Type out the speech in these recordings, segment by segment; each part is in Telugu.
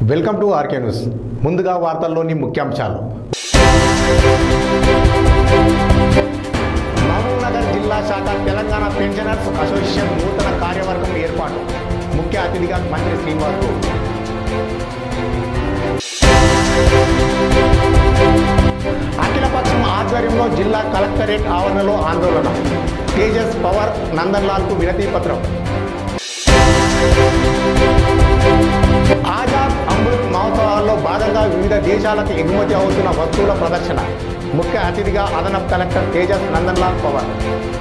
వెల్కమ్ టు ఆర్కే న్యూస్ ముందుగా వార్తల్లోని ముఖ్యాంశాలు మహబూబ్నగర్ జిల్లా శాఖ తెలంగాణ పెన్షనర్స్ అసోసియేషన్ నూతన కార్యవర్గం ఏర్పాటు ముఖ్య అతిథిగా మంత్రి శ్రీనివాస్ గౌడ్ అఖిలపక్షం ఆధ్వర్యంలో జిల్లా కలెక్టరేట్ ఆవరణలో ఆందోళన తేజస్ పవర్ నందన్లాల్కు వినతి పత్రం ఆజాద్ అమృత్ మహోత్సవాల్లో భాగంగా వివిధ దేశాలకు ఎగుమతి అవుతున్న వస్తువుల ప్రదర్శన ముఖ్య అతిథిగా అదనపు కలెక్టర్ తేజస్ నందన్లాల్ పవర్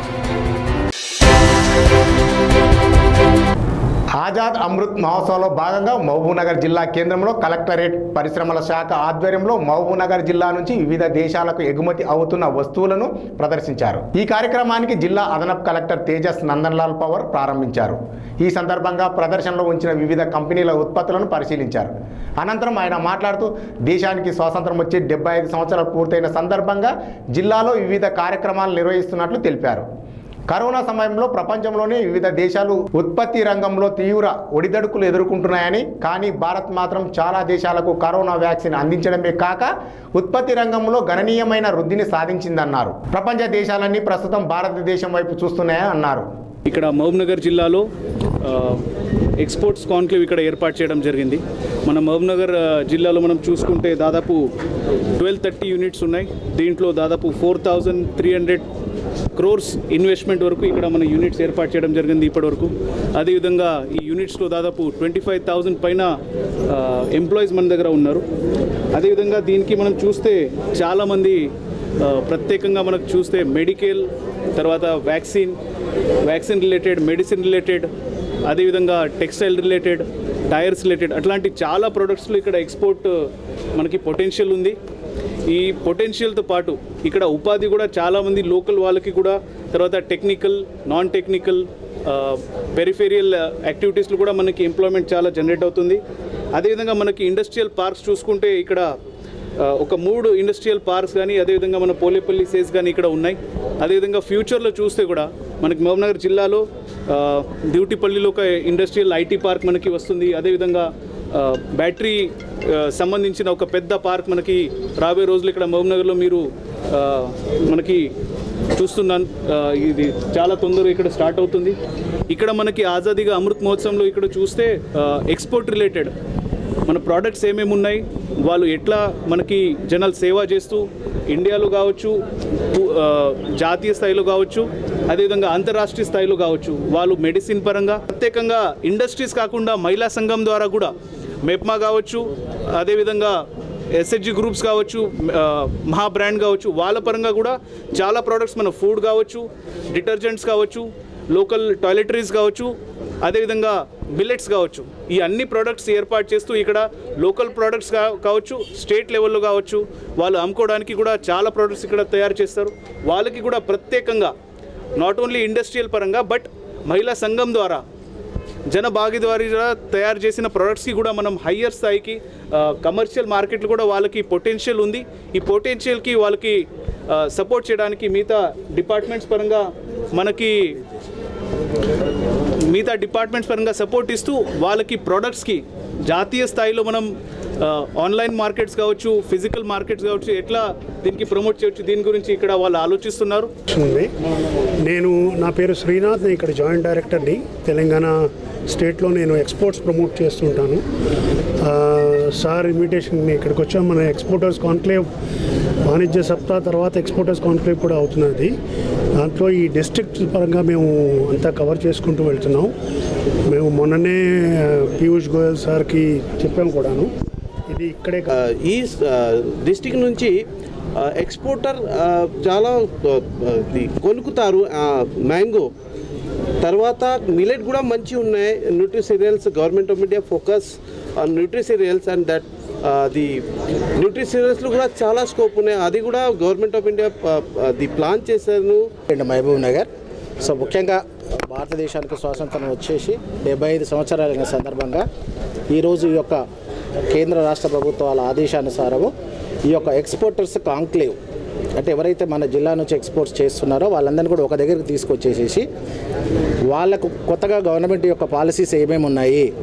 ఆజాద్ అమృత్ మహోత్సవంలో భాగంగా మహబూబ్నగర్ జిల్లా కేంద్రంలో కలెక్టరేట్ పరిశ్రమల శాఖ ఆధ్వర్యంలో మహబూబ్నగర్ జిల్లా నుంచి వివిధ దేశాలకు ఎగుమతి అవుతున్న వస్తువులను ప్రదర్శించారు ఈ కార్యక్రమానికి జిల్లా అదనపు కలెక్టర్ తేజస్ నందన్లాల్ పవర్ ప్రారంభించారు ఈ సందర్భంగా ప్రదర్శనలో ఉంచిన వివిధ కంపెనీల ఉత్పత్తులను పరిశీలించారు అనంతరం ఆయన మాట్లాడుతూ దేశానికి స్వాతంత్రం వచ్చి డెబ్బై ఐదు సంవత్సరాలు పూర్తయిన సందర్భంగా జిల్లాలో వివిధ కార్యక్రమాలు నిర్వహిస్తున్నట్లు తెలిపారు కరోనా సమయంలో ప్రపంచంలోనే వివిధ దేశాలు ఉత్పత్తి రంగంలో తీవ్ర ఒడిదడుకులు ఎదుర్కొంటున్నాయని కానీ భారత్ మాత్రం చాలా దేశాలకు కరోనా వ్యాక్సిన్ అందించడమే కాక ఉత్పత్తి రంగంలో గణనీయమైన వృద్ధిని సాధించిందన్నారు ప్రపంచ దేశాలన్నీ ప్రస్తుతం భారతదేశం వైపు చూస్తున్నాయని అన్నారు ఇక్కడ మహబూబ్నగర్ జిల్లాలో ఆ, ఎక్స్పోర్ట్స్ కాన్క్లేవ్ ఇక్కడ ఏర్పాటు చేయడం జరిగింది మన మహబూబ్నగర్ ఆ, జిల్లాలో మనం చూసుకుంటే దాదాపు ట్వెల్వ్ థర్టీ యూనిట్స్ ఉన్నాయి దీంట్లో దాదాపు four thousand three hundred crores investment వరకు ఇక్కడ మన యూనిట్స్ ఏర్పాటు చేయడం జరిగింది ఇప్పటివరకు అదేవిధంగా ఈ యూనిట్స్లో దాదాపు ట్వంటీ ఫైవ్ థౌజండ్ పైన ఎంప్లాయీస్ మన దగ్గర ఉన్నారు అదేవిధంగా దీనికి మనం చూస్తే చాలామంది ఆ, ప్రత్యేకంగా మనకు చూస్తే మెడికల్ తర్వాత vaccine vaccine related medicine related అదేవిధంగా టెక్స్టైల్ రిలేటెడ్ టైర్స్ రిలేటెడ్ అట్లాంటి చాలా ప్రొడక్ట్స్లో ఇక్కడ ఎక్స్పోర్ట్ మనకి పొటెన్షియల్ ఉంది ఈ పొటెన్షియల్తో పాటు ఇక్కడ ఉపాధి కూడా చాలామంది లోకల్ వాళ్ళకి కూడా తర్వాత టెక్నికల్ నాన్ టెక్నికల్ పెరిఫేరియల్ యాక్టివిటీస్లో కూడా మనకి ఎంప్లాయ్మెంట్ చాలా జనరేట్ అవుతుంది అదేవిధంగా మనకి ఇండస్ట్రియల్ పార్క్స్ చూసుకుంటే ఇక్కడ ఆ, ఒక మూడు ఇండస్ట్రియల్ పార్క్స్ కానీ అదేవిధంగా మన పోలేపల్లి సేస్ కానీ ఇక్కడ ఉన్నాయి అదేవిధంగా ఫ్యూచర్లో చూస్తే కూడా మనకి మహబూబ్నగర్ జిల్లాలో ఆ, డ్యూటీపల్లిలో ఒక ఇండస్ట్రియల్ ఐటీ పార్క్ మనకి వస్తుంది అదేవిధంగా ఆ, బ్యాటరీ ఆ, సంబంధించిన ఒక పెద్ద పార్క్ మనకి రాబోయే రోజులు ఇక్కడ మహబూబ్నగర్లో మీరు ఆ, మనకి చూస్తున్నాను ఆ, ఇది చాలా తొందరగా ఇక్కడ స్టార్ట్ అవుతుంది ఇక్కడ మనకి ఆజాదీగా అమృత్ మహోత్సవంలో ఇక్కడ చూస్తే ఎక్స్పోర్ట్ రిలేటెడ్ మన ప్రోడక్ట్స్ ఏమేమి ఉన్నాయి వాళ్ళు ఎట్లా మనకి జనాలు సేవ చేస్తూ ఇండియాలో కావచ్చు పు- ఆ, జాతీయ స్థాయిలో కావచ్చు అదేవిధంగా అంతర్రాష్ట్రీయ స్థాయిలో కావచ్చు వాళ్ళు మెడిసిన్ పరంగా ప్రత్యేకంగా ఇండస్ట్రీస్ కాకుండా మహిళా సంఘం ద్వారా కూడా మెప్మా కావచ్చు అదేవిధంగా ఎస్హెచ్జి గ్రూప్స్ కావచ్చు ఆ, మహా బ్రాండ్ కావచ్చు వాళ్ళ పరంగా కూడా చాలా ప్రోడక్ట్స్ మన ఫుడ్ కావచ్చు డిటర్జెంట్స్ కావచ్చు లోకల్ టాయిలెటరీస్ కావచ్చు అదేవిధంగా బిల్లెట్స్ కావచ్చు ఈ అన్ని ప్రోడక్ట్స్ ఏర్పాటు చేస్తూ ఇక్కడ లోకల్ ప్రోడక్ట్స్ కా కావచ్చు స్టేట్ లెవెల్లో కావచ్చు వాళ్ళు అమ్ముకోవడానికి కూడా చాలా ప్రోడక్ట్స్ ఇక్కడ తయారు చేస్తారు వాళ్ళకి కూడా ప్రత్యేకంగా నాట్ ఓన్లీ ఇండస్ట్రియల్ పరంగా బట్ మహిళా సంఘం ద్వారా జన భాగీదారీగా తయారు చేసిన ప్రొడక్ట్స్కి కూడా మనం హయ్యర్ స్థాయికి కమర్షియల్ మార్కెట్లు కూడా వాళ్ళకి పొటెన్షియల్ ఉంది ఈ పొటెన్షియల్కి వాళ్ళకి సపోర్ట్ చేయడానికి మిగతా డిపార్ట్మెంట్స్ పరంగా మనకి మిగతా డిపార్ట్మెంట్స్ పరంగా సపోర్ట్ ఇస్తూ వాళ్ళకి ప్రోడక్ట్స్కి జాతీయ స్థాయిలో మనం ఆ, ఆన్లైన్ మార్కెట్స్ కావచ్చు ఫిజికల్ మార్కెట్స్ కావచ్చు ఎట్లా దీనికి ప్రమోట్ చేయొచ్చు దీని గురించి ఇక్కడ వాళ్ళు ఆలోచిస్తున్నారు ఉంది నేను నా పేరు శ్రీనాథ్ నేను ఇక్కడ జాయింట్ డైరెక్టర్ని తెలంగాణ స్టేట్లో నేను ఎక్స్పోర్ట్స్ ప్రమోట్ చేస్తుంటాను ఆ, సార్ ఇన్విటేషన్ ఇక్కడికి వచ్చాం మన ఎక్స్పోర్టర్స్ కాన్క్లేవ్ వాణిజ్య సప్తాహ తర్వాత ఎక్స్పోర్టర్స్ కాన్క్లేవ్ కూడా అవుతున్నది దాంట్లో ఈ డిస్ట్రిక్ట్ పరంగా మేము అంతా కవర్ చేసుకుంటూ వెళ్తున్నాం మేము మొన్ననే ఆ, పీయూష్ గోయల్ సార్కి చెప్పాము కూడాను ఇది ఇక్కడే ఆ, ఈ డిస్టిక్ నుంచి ఆ, ఎక్స్పోర్టర్ ఆ, చాలా ఆ, ఇది కొనుక్కుతారు ఆ, మ్యాంగో తర్వాత మిలెట్ కూడా మంచి ఉన్నాయి nutri cereals government of India focus on nutri cereals and that the nutri సీరియల్స్లో కూడా చాలా స్కోప్ ఉన్నాయి అది కూడా గవర్నమెంట్ ఆఫ్ ఇండియా అది ప్లాన్ చేశారు అండ్ మహబూబ్ నగర్ సో ముఖ్యంగా భారతదేశానికి స్వాతంత్రం వచ్చేసి డెబ్బై ఐదు సంవత్సరాల సందర్భంగా ఈరోజు ఈ యొక్క కేంద్ర రాష్ట్ర ప్రభుత్వాల ఆదేశానుసారము ఈ యొక్క ఎక్స్పోర్టర్స్ కాంక్లేవ్ అంటే ఎవరైతే మన జిల్లా నుంచి ఎక్స్పోర్ట్స్ చేస్తున్నారో వాళ్ళందరినీ కూడా ఒక దగ్గరికి తీసుకొచ్చేసేసి వాళ్ళకు కొత్తగా గవర్నమెంట్ యొక్క పాలసీస్ ఏమేమి ఉన్నాయి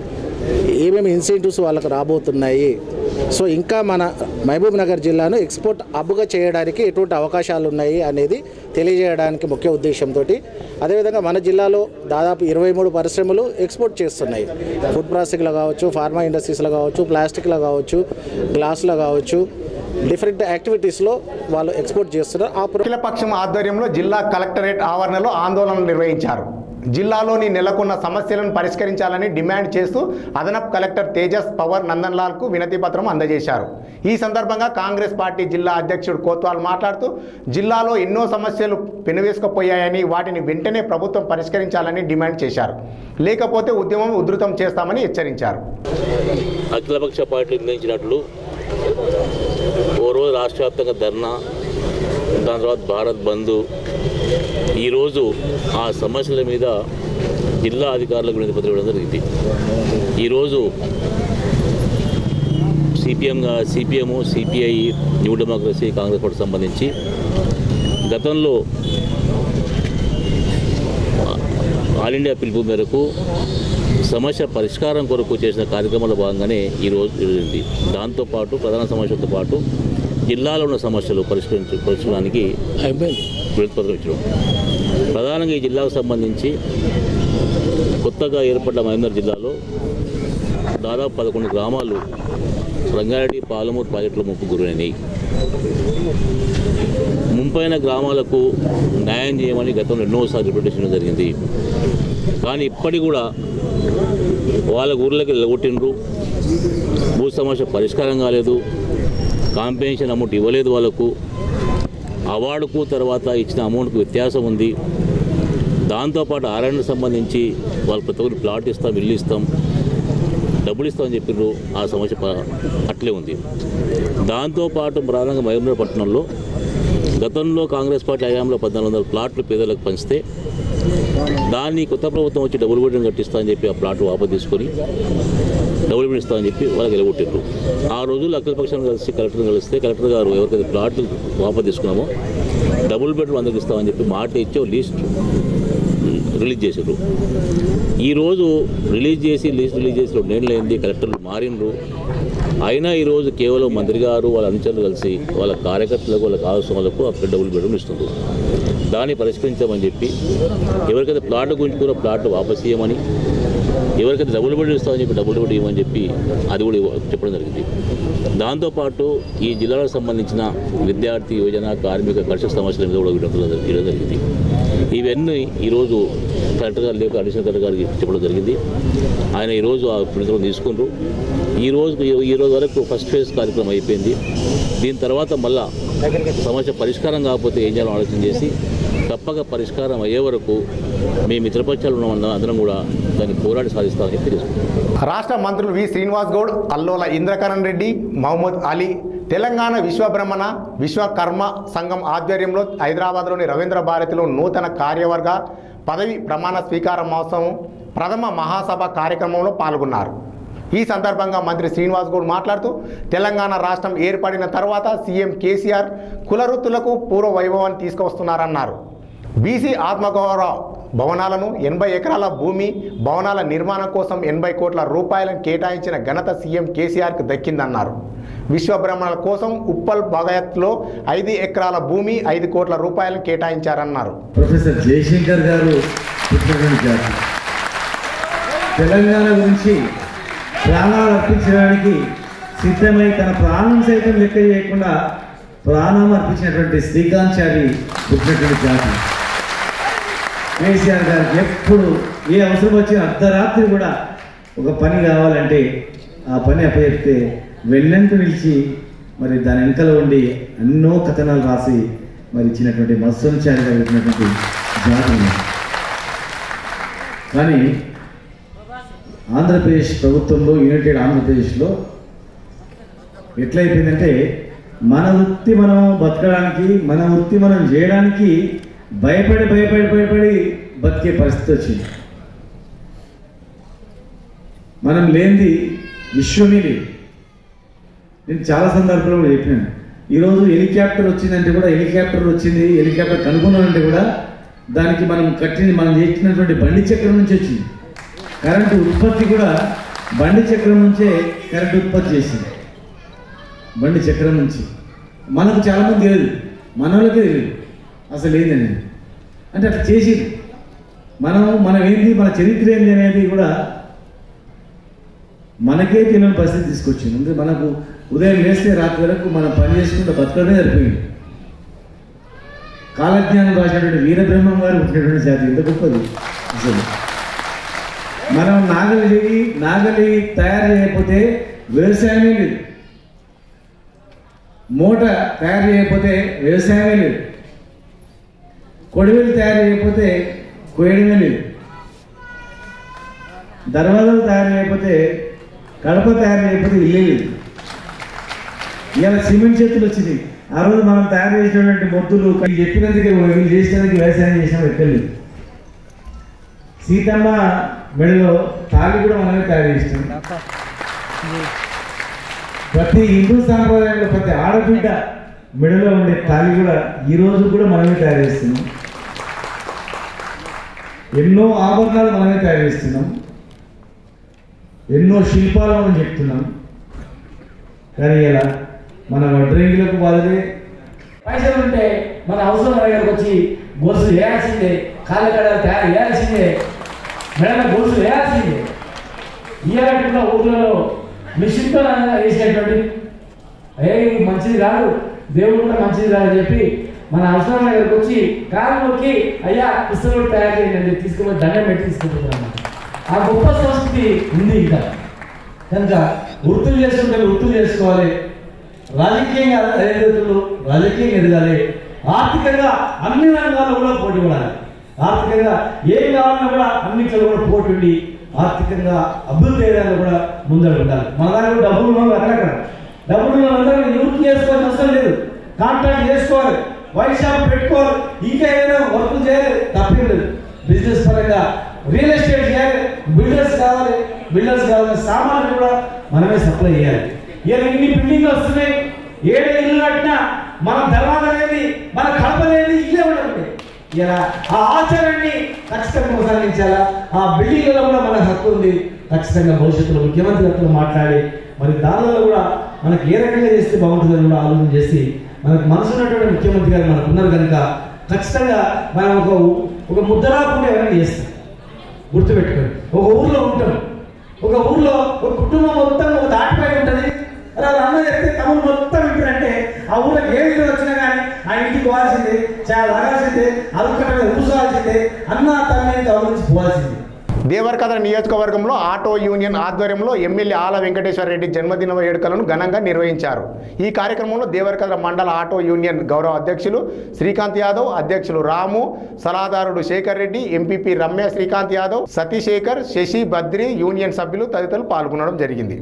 ఏమేమి ఇన్సెంటివ్స్ వాళ్ళకు రాబోతున్నాయి సో ఇంకా మన మహబూబ్ నగర్ జిల్లాను ఎక్స్పోర్ట్ హబ్గా చేయడానికి ఎటువంటి అవకాశాలు ఉన్నాయి అనేది తెలియజేయడానికి ముఖ్య ఉద్దేశంతో అదేవిధంగా మన జిల్లాలో దాదాపు ఇరవై మూడు పరిశ్రమలు ఎక్స్పోర్ట్ చేస్తున్నాయి ఫుడ్ ప్రాసెసింగ్లో కావచ్చు ఫార్మా ఇండస్ట్రీస్లో కావచ్చు ప్లాస్టిక్లో కావచ్చు గ్లాస్లో కావచ్చు డిఫరెంట్ యాక్టివిటీస్లో వాళ్ళు ఎక్స్పోర్ట్ చేస్తున్నారు ఆ ప్ర- అఖిలపక్షం ఆధ్వర్యంలో జిల్లా కలెక్టరేట్ ఆవరణలో ఆందోళనలు నిర్వహించారు జిల్లాలోని నెలకొన్న సమస్యలను పరిష్కరించాలని డిమాండ్ చేస్తూ అదనపు కలెక్టర్ తేజస్ పవర్ నందన్లాల్కు వినతి పత్రం అందజేశారు ఈ సందర్భంగా కాంగ్రెస్ పార్టీ జిల్లా అధ్యక్షుడు కోత్వాల్ మాట్లాడుతూ జిల్లాలో ఎన్నో సమస్యలు పెనువేసుకుపోయాయని వాటిని వెంటనే ప్రభుత్వం పరిష్కరించాలని డిమాండ్ చేశారు లేకపోతే ఉద్యమం ఉధృతం చేస్తామని హెచ్చరించారు అఖిలపక్ష పార్టీ నిర్ణయించినట్లు ఓ రోజు రాష్ట్ర వ్యాప్తంగా ధర్నా దాని తర్వాత భారత్ బంద్ ఈరోజు ఆ సమస్యల మీద జిల్లా అధికారులకు వినతి పత్రం ఇవ్వడం జరిగింది ఈరోజు CPM CPM CPI new democracy Congress party సంబంధించి గతంలో ఆల్ ఇండియా పిలుపు మేరకు సమస్య పరిష్కారం కొరకు చేసిన కార్యక్రమంలో భాగంగానే ఈరోజు జరిగింది దాంతోపాటు ప్రధాన సమస్యలతో పాటు జిల్లాలో ఉన్న సమస్యలు పరిష్కరించ పరిష్కరించడానికి వినతిపత్రం ఇచ్చడం ప్రధానంగా ఈ జిల్లాకు సంబంధించి కొత్తగా ఏర్పడ్డ మహేందర్ జిల్లాలో దాదాపు పదకొండు గ్రామాలు రంగారెడ్డి పాలమూరు ప్రాజెక్టులో ముప్పు గురైనాయి ముంపైన గ్రామాలకు న్యాయం చేయమని గతంలో ఎన్నోసార్లు రిప్రజెంటేషన్ జరిగింది కానీ ఇప్పటికి కూడా వాళ్ళ ఊర్లోకి వెళ్ళగొట్టిండ్రు భూ సమస్య పరిష్కారం కాలేదు కాంపెన్షన్ అమౌంట్ ఇవ్వలేదు వాళ్ళకు అవార్డుకు తర్వాత ఇచ్చిన అమౌంట్కు వ్యత్యాసం ఉంది దాంతోపాటు ఆర్ఎండ్ సంబంధించి వాళ్ళు ప్రతి ఒక్కరు ప్లాట్ ఇస్తాం ఇల్లు ఇస్తాం డబ్బులు ఇస్తామని చెప్పిండ్రు ఆ సమస్య ప- అట్లే ఉంది దాంతోపాటు ప్రధానంగా మహబూబ్నగర్ పట్టణంలో గతంలో కాంగ్రెస్ పార్టీ హయాంలో పద్నాలుగు వందల ప్లాట్లు పేదలకు పంచితే దాన్ని కొత్త ప్రభుత్వం వచ్చి డబుల్ బెడ్రూమ్ కట్టిస్తా అని చెప్పి ఆ ప్లాట్ వాపసు తీసుకొని డబుల్ బెడ్ ఇస్తా అని చెప్పి వాళ్ళకి వెళ్ళగొట్టిండ్రు ఆ రోజు అఖిలపక్షం కలిసి కలెక్టర్ కలిస్తే కలెక్టర్ గారు ఎవరికైతే ప్లాట్ వాపసు తీసుకున్నామో డబుల్ బెడ్రూమ్ అందరికి ఇస్తామని చెప్పి మాట ఇచ్చి ఒక లిస్ట్ రిలీజ్ చేశారు ఈరోజు రిలీజ్ చేసి లిస్ట్ రిలీజ్ చేసి రెండు నెలలు అయింది కలెక్టర్లు మారిండ్రు అయినా ఈరోజు కేవలం మంత్రి గారు వాళ్ళ అనుచరులు కలిసి వాళ్ళ కార్యకర్తలకు వాళ్ళ కావాల్సిన వాళ్ళకు అక్కడ డబుల్ బెడ్రూమ్ ఇస్తుంది దాన్ని పరిష్కరించామని చెప్పి ఎవరికైతే ప్లాట్ గుంజుకున్న ప్లాట్ వాపస్ ఇవ్వమని ఎవరికైతే డబుల్ బెడ్రూమ్ ఇస్తామని చెప్పి డబుల్ బెడ్ ఇవ్వమని చెప్పి అది కూడా ఇవ్వ- చెప్పడం జరిగింది దాంతోపాటు ఈ జిల్లాలకు సంబంధించిన విద్యార్థి యువజన కార్మిక కర్షక సమస్యల మీద కూడా వినతులు ఇవ్వడం జరిగింది ఇవన్నీ ఈరోజు కలెక్టర్ గారు లేక అడిషనల్ కలెక్టర్ గారికి చెప్పడం జరిగింది ఆయన ఈరోజు ఆ వినతులు తీసుకుంటారు ఈ రోజు ఈ రోజు వరకు ఫస్ట్ ఫేజ్ కార్యక్రమం అయిపోయింది దీని తర్వాత మళ్ళా సమస్య పరిష్కారం కాకపోతే ఏం చేయాలో ఆలోచన చేసి తప్పక పరిష్కారం అయ్యే వరకు మీ మిత్రపక్షాలు ఉన్న అందరం కూడా దాన్ని పోరాడి సాధిస్తామని చెప్పి తెలుసుకుంటాం రాష్ట్ర మంత్రులు వి శ్రీనివాస్ గౌడ్ అల్లోల ఇంద్రకరణ్ రెడ్డి మహమ్మద్ అలీ తెలంగాణ విశ్వబ్రహ్మణ విశ్వకర్మ సంఘం ఆధ్వర్యంలో హైదరాబాద్లోని రవీంద్ర భారతిలో నూతన కార్యవర్గ పదవి ప్రమాణ స్వీకార మహోత్సవం ప్రథమ మహాసభ కార్యక్రమంలో పాల్గొన్నారు ఈ సందర్భంగా మంత్రి శ్రీనివాస్ గౌడ్ మాట్లాడుతూ తెలంగాణ రాష్ట్రం ఏర్పడిన తర్వాత సీఎం కేసీఆర్ కులవృత్తులకు పూర్వ వైభవాన్ని తీసుకువస్తున్నారన్నారు బీసీ ఆత్మగౌరవ భవనాలను ఎనభై ఎకరాల భూమి భవనాల నిర్మాణం కోసం ఎనభై కోట్ల రూపాయలను కేటాయించిన ఘనత సీఎం కేసీఆర్కు దక్కిందన్నారు విశ్వబ్రహ్మణుల కోసం ఉప్పల్ భగయత్లో ఐదు ఎకరాల భూమి ఐదు కోట్ల రూపాయలను కేటాయించారన్నారు ప్రొఫెసర్ జయశంకర్ గారు పుట్టినటువంటి జాతి తెలంగాణ గురించి ప్రాణాలు అర్పించడానికి సిద్ధమై తన ప్రాణం సైతం లెక్క చేయకుండా ప్రాణం అర్పించినటువంటి శ్రీకాంత్ పుట్టినటువంటి జాతి కేసీఆర్ గారికి ఎప్పుడు ఏ అవసరం వచ్చిన అర్ధరాత్రి కూడా ఒక పని కావాలంటే ఆ పని అప్పచెప్తే వెళ్ళంత పిలిచి మరి దాని వెనకలో ఉండి ఎన్నో కథనాలు రాసి మరి ఇచ్చినటువంటి మత్స్యంచారి గారు ఇచ్చినటువంటి జాతి ఉంది. కానీ ఆంధ్రప్రదేశ్ ప్రభుత్వంలో యునైటెడ్ ఆంధ్రప్రదేశ్లో ఎట్లయిపోయిందంటే మన వృత్తి మనం బతకడానికి మన వృత్తి మనం చేయడానికి భయపడి భయపడి భయపడి బతికే పరిస్థితి వచ్చింది మనం లేనిది విశ్వమే లేదు నేను చాలా సందర్భాల్లో కూడా చెప్పినాను ఈరోజు హెలికాప్టర్ వచ్చిందంటే కూడా హెలికాప్టర్ వచ్చింది హెలికాప్టర్ కనుక్కున్నానంటే కూడా దానికి మనం కట్టింది మనం చేసినటువంటి బండి చక్రం నుంచి వచ్చింది కరెంటు ఉత్పత్తి కూడా బండి చక్రం నుంచే కరెంట్ ఉత్పత్తి చేసింది బండి చక్రం నుంచి మనకు చాలామంది తెలియదు మన వాళ్ళకే తెలియదు అసలు ఏందని అంటే అట్లా చేసింది మనం మనం ఏంటి మన చరిత్ర ఏంటి అనేది కూడా మనకే తెలియని పరిస్థితి తీసుకొచ్చింది అంటే మనకు ఉదయం లేస్తే రాత్రి వరకు మనం పని చేసుకుంటూ బతకడమే సరిపోయింది కాలజ్ఞానం రాసినటువంటి వీరబ్రహ్మం గారు పుట్టినటువంటి జాతి ఎంత గొప్పది అసలు మనం నాగలి నాగలి తయారు చేయకపోతే వ్యవసాయమే లేదు మూట తయారు చేయకపోతే వ్యవసాయమే లేదు కొడవలి తయారు చేయకపోతే కోయడమే లేదు దర్వాజాలు తయారు చేయకపోతే కడప తయారు చేయకపోతే ఇల్లే లేదు ఇవాళ సిమెంట్ చేతులు వచ్చినాయి ఆ రోజు మనం తయారు చేసినటువంటి మొద్దులు వీళ్ళు చెప్పినందుకే వీళ్ళు చేసినందుకు వ్యవసాయం చేసిన ఎక్కలేదు సీతమ్మ మెడలో తాళి కూడా మనమే తయారు చేస్తాం ప్రతి హిందూ సాంప్రదాయంలో ప్రతి ఆడబిడ్డ మెడలో ఉండే తాళి కూడా ఈ రోజు కూడా మనమే తయారు చేస్తున్నాం ఎన్నో ఆభరణాలు మనమే తయారు చేస్తున్నాం ఎన్నో శిల్పాలు మనం చెప్తున్నాం కానీ ఇలా మన వడ్రంగిలకు బాధలే పైసలు ఉంటే మన అవసరం దగ్గరకు వచ్చి గొలుసు వేయాల్సిందే కాళ్ళ కడ తయారు వేయాల్సిందే మెడల గొలుసు వేయాల్సిందే ఇయ్యాలట్టుగా ఊర్లలో మిషన్తో వేసేటువంటి ఏ ఇది మంచిది కాదు దేవుడు కూడా మంచిది కాదు అని చెప్పి మన అవసరం దగ్గరకు వచ్చి కాలు నొక్కి అయ్యా పుస్తకం తయారు చేయండి తీసుకుని దండం పెట్టి తీసుకుంటున్నాను ఆ గొప్ప సంస్కృతి ఉంది ఇంకా కనుక వృత్తులు చేసుకుంటే వృత్తులు చేసుకోవాలి రాజకీయంగా ఎదుగుతులు రాజకీయంగా ఎదగాలి ఆర్థికంగా అన్ని రంగాల్లో కూడా పోటీ పడాలి ఆర్థికంగా ఏం కావాలన్నా కూడా అన్నింటిలో కూడా పోటీ ఉండి ఆర్థికంగా అభివృద్ధి చేయడానికి కూడా ముందర ఉండాలి మన దగ్గర డబ్బులు ఉన్న వాళ్ళు అక్కడక్కడ డబ్బులు ఉన్న వాళ్ళందరూ యూత్ చేసుకోవాల్సిన అవసరం లేదు కాంట్రాక్ట్ చేసుకోవాలి వైట్ షాప్ పెట్టుకోవాలి ఇంకా ఏదైనా వర్క్ చేయాలి తప్పేం లేదు బిజినెస్ పరంగా రియల్ ఎస్టేట్ చేయాలి బిల్డర్స్ కావాలి బిల్డర్స్ కావాలి సామాన్లు కూడా మనమే సప్లై చేయాలి ఇలా ఇన్ని బిల్డింగ్లు వస్తున్నాయి ఏడే ఇల్లు కట్టినా మన ధర్మాలు అనేది మన కడప అనేది ఇల్లే ఉంటుంది ఇలా ఆ ఆచరణని ఖచ్చితంగా కొనసాగించాలా ఆ బిల్డింగ్లలో కూడా మన హక్కు ఉంది ఖచ్చితంగా భవిష్యత్తులో ముఖ్యమంత్రి గారితో మాట్లాడి మరి దానిలో కూడా మనకి ఏ రకంగా చేస్తే బాగుంటుందని కూడా ఆలోచన చేసి మనకు మనసు ఉన్నటువంటి ముఖ్యమంత్రి గారు మనకు ఉన్నారు కనుక ఖచ్చితంగా మనం ఒక ఒక ముద్దరాకుండా ఎవరైనా చేస్తాం గుర్తుపెట్టుకోండి ఒక ఊర్లో ఉంటాం ఒక ఊర్లో ఒక కుటుంబం మొత్తం ఒక దాటిపై ఉంటుంది అలా వాళ్ళ అన్న చెప్తే తమ్ముడు మొత్తం వింటారంటే ఆ ఊళ్ళో ఏ విధంగా వచ్చినా కానీ ఆ ఇంటికి పోవాల్సిందే చాలా తాగాల్సిందే అదొక్కటే కూర్చోవాల్సిందే అన్న తల్లిని గౌరవించి పోవాల్సిందే దేవరకథ నియోజకవర్గంలో ఆటో యూనియన్ ఆధ్వర్యంలో ఎమ్మెల్యే ఆల వెంకటేశ్వర రెడ్డి జన్మదిన వేడుకలను ఘనంగా నిర్వహించారు ఈ కార్యక్రమంలో దేవరకథ మండల ఆటో యూనియన్ గౌరవ అధ్యక్షులు శ్రీకాంత్ యాదవ్ అధ్యక్షులు రాము సలహాదారుడు శేఖర్ రెడ్డి ఎంపీపీ రమ్య శ్రీకాంత్ యాదవ్ సతీశేఖర్ శశి బద్రి యూనియన్ సభ్యులు తదితరులు పాల్గొనడం జరిగింది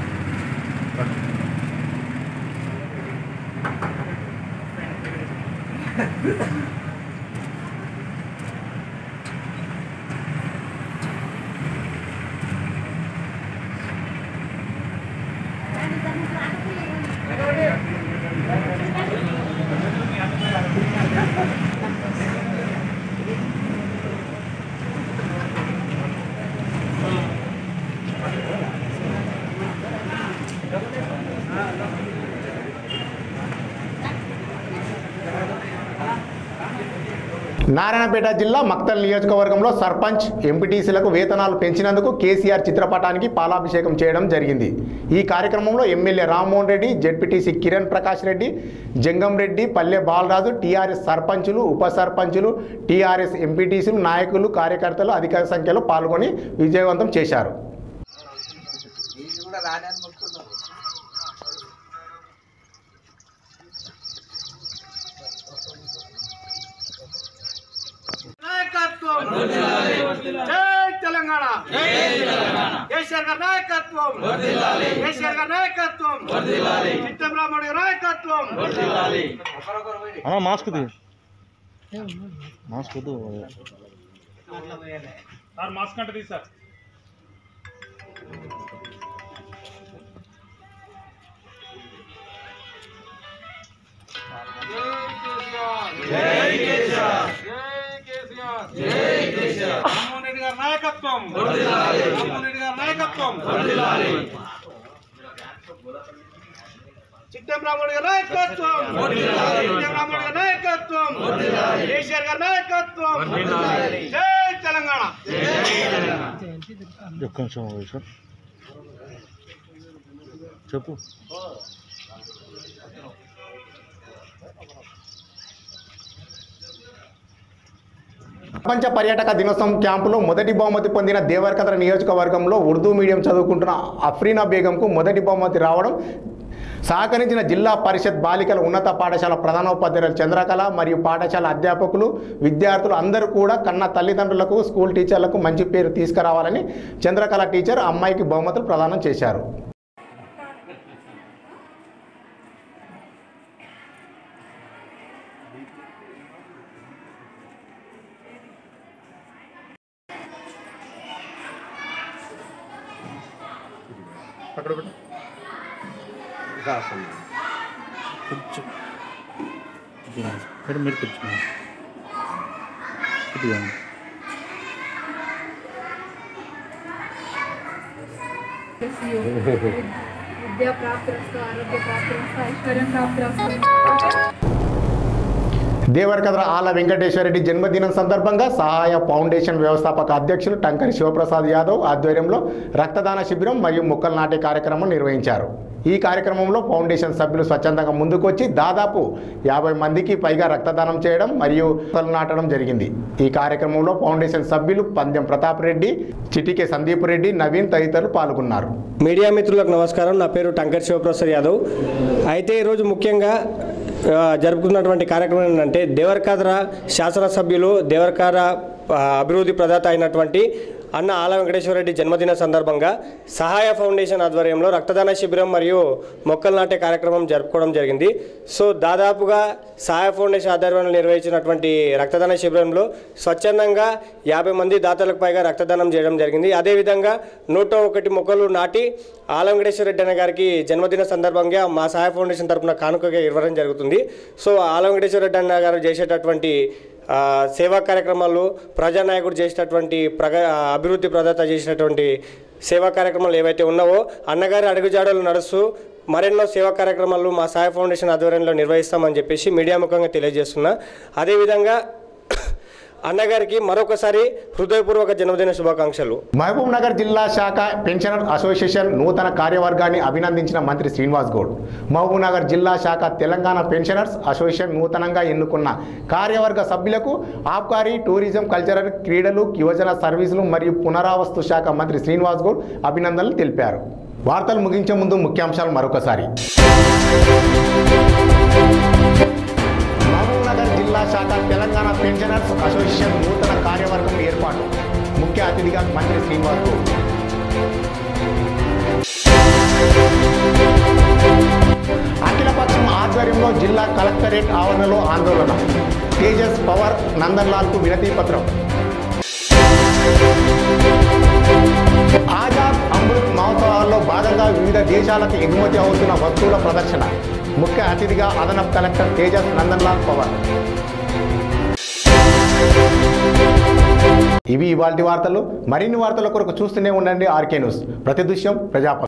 నారాయణపేట జిల్లా మక్తల్ నియోజకవర్గంలో సర్పంచ్ ఎంపీటీసీలకు వేతనాలు పెంచినందుకు కేసీఆర్ చిత్రపటానికి పాలాభిషేకం చేయడం జరిగింది ఈ కార్యక్రమంలో MLA Rammohan Reddy ZPTC Kiran Prakash Reddy Jangam Reddy Palle Balaraju TRS సర్పంచులు ఉప సర్పంచులు టీఆర్ఎస్ ఎంపీటీసీలు నాయకులు కార్యకర్తలు అధిక సంఖ్యలో పాల్గొని విజయవంతం చేశారు నాయకత్వం జై తెలంగాణ కేసీఆర్ గారి నాయకత్వం కేసీఆర్ గారి నాయకత్వం చిట్టంరాముడి నాయకత్వం అన్న మాస్క్ తీ మాస్క్ వద్దు సార్ మాస్క్ అంటే తీ సార్ రామ్మోహన్ రెడ్డి గారి నాయకత్వం రామ్మోహన్ రెడ్డి గారి నాయకత్వం నాయకత్వం చిట్టం రాముడి గారి నాయకత్వం చిట్టం రాముడి గారి నాయకత్వం కేసీఆర్ గారి నాయకత్వం జై తెలంగాణ ఒక్క నిమిషం సార్ చెప్పు ప్రపంచ పర్యాటక దినోత్సవం క్యాంపులో మొదటి బహుమతి పొందిన దేవరకద్ర నియోజకవర్గంలో ఉర్దూ మీడియం చదువుకుంటున్న అఫ్రీనా బేగంకు మొదటి బహుమతి రావడం సహకరించిన జిల్లా పరిషత్ బాలికల ఉన్నత పాఠశాల ప్రధానోపాధ్యాయులు చంద్రకళ మరియు పాఠశాల అధ్యాపకులు విద్యార్థులు అందరూ కూడా కన్న తల్లిదండ్రులకు స్కూల్ టీచర్లకు మంచి పేరు తీసుకురావాలని చంద్రకళ టీచర్ అమ్మాయికి బహుమతులు ప్రదానం చేశారు మేడం మీరు కూర్చున్నాను ఇదిగా విద్యా ప్రాప్తిరస్తు ఆరోగ్య ప్రాప్తిరస్తు ఐశ్వర్యం ప్రాప్తిరస్తు దేవరకద్ర ఆల వెంకటేశ్వరరెడ్డి జన్మదినం సందర్భంగా సహాయ ఫౌండేషన్ వ్యవస్థాపక అధ్యక్షులు టంకరి శివప్రసాద్ యాదవ్ ఆధ్వర్యంలో రక్తదాన శిబిరం మరియు మొక్కలు నాటే కార్యక్రమం నిర్వహించారు ఈ కార్యక్రమంలో ఫౌండేషన్ సభ్యులు స్వచ్ఛందంగా ముందుకొచ్చి దాదాపు యాభై మందికి పైగా రక్తదానం చేయడం మరియు మొక్కలు నాటడం జరిగింది ఈ కార్యక్రమంలో ఫౌండేషన్ సభ్యులు పందెం ప్రతాప్ రెడ్డి చిటికే సందీప్ రెడ్డి నవీన్ తదితరులు పాల్గొన్నారు మీడియా మిత్రులకు నమస్కారం నా పేరు టంకర్ శివప్రసాద్ యాదవ్ అయితే ఈరోజు ముఖ్యంగా ఆ, జరుపుకున్నటువంటి కార్యక్రమం ఏంటంటే దేవరకాద్ర శాసనసభ్యులు దేవరకార ఆ, అభివృద్ధి ప్రదాత అయినటువంటి అన్న ఆల వెంకటేశ్వరరెడ్డి జన్మదిన సందర్భంగా సహాయ ఫౌండేషన్ ఆధ్వర్యంలో రక్తదాన శిబిరం మరియు మొక్కలు నాటే కార్యక్రమం జరుపుకోవడం జరిగింది సో దాదాపుగా సహాయ ఫౌండేషన్ ఆధ్వర్యంలో నిర్వహించినటువంటి రక్తదాన శిబిరంలో స్వచ్ఛందంగా యాభై మంది దాతలకు పైగా రక్తదానం చేయడం జరిగింది అదేవిధంగా నూట ఒకటి మొక్కలు నాటి ఆల వెంకటేశ్వర రెడ్డి అన్న గారికి జన్మదిన సందర్భంగా మా సహాయ ఫౌండేషన్ తరపున కానుకగా ఇవ్వడం జరుగుతుంది సో ఆల వెంకటేశ్వర రెడ్డి అన్న గారు చేసేటటువంటి ఆ, సేవా కార్యక్రమాలు ప్రజానాయకుడు చేసినటువంటి ప్రగ ఆ, అభివృద్ధి ప్రదాత చేసినటువంటి సేవా కార్యక్రమాలు ఏవైతే ఉన్నావో అన్నగారి అడుగుజాడలు నడుస్తూ మరెన్నో సేవా కార్యక్రమాలు మా సాయి ఫౌండేషన్ ఆధ్వర్యంలో నిర్వహిస్తామని చెప్పేసి మీడియా ముఖంగా తెలియజేస్తున్నా అదేవిధంగా అన్నగారికి మరొకసారి హృదయపూర్వక జన్మదిన శుభాకాంక్షలు మహబూబ్ నగర్ జిల్లా శాఖ పెన్షనర్ అసోసియేషన్ నూతన కార్యవర్గాన్ని అభినందించిన మంత్రి శ్రీనివాస్ గౌడ్ మహబూబ్ నగర్ జిల్లా శాఖ తెలంగాణ పెన్షనర్స్ అసోసియేషన్ నూతనంగా ఎన్నుకున్న కార్యవర్గ సభ్యులకు ఆబ్కారీ టూరిజం కల్చరల్ క్రీడలు యువజన సర్వీసులు మరియు పునరావస్తు శాఖ మంత్రి శ్రీనివాస్ గౌడ్ అభినందనలు తెలిపారు వార్తలు ముగించే ముందు ముఖ్యాంశాలు మరొకసారి మహబూబ్ నగర్ జిల్లా శాఖ తెలంగాణ పెన్షనర్స్ అసోసియేషన్ నూతన కార్యవర్గం ఏర్పాటు ముఖ్య అతిథిగా మంత్రి శ్రీనివాస్ గౌడ్ అఖిలపక్షం ఆధ్వర్యంలో జిల్లా కలెక్టరేట్ ఆవరణలో ఆందోళన తేజస్ పవర్ నందన్లాల్కు వినతి పత్రం ఆజాద్ అమృత్ మహోత్సవాల్లో భాగంగా వివిధ దేశాలకు ఎగుమతి అవుతున్న వస్తువుల ప్రదర్శన ముఖ్య అతిథిగా అదనపు కలెక్టర్ తేజస్ నందన్లాల్ పవర్ ఇవి ఇవాల్టి వార్తలు మరిన్ని వార్తల కొరకు చూస్తూనే ఉండండి ఆర్కే న్యూస్ ప్రతి దృశ్యం ప్రజాపతి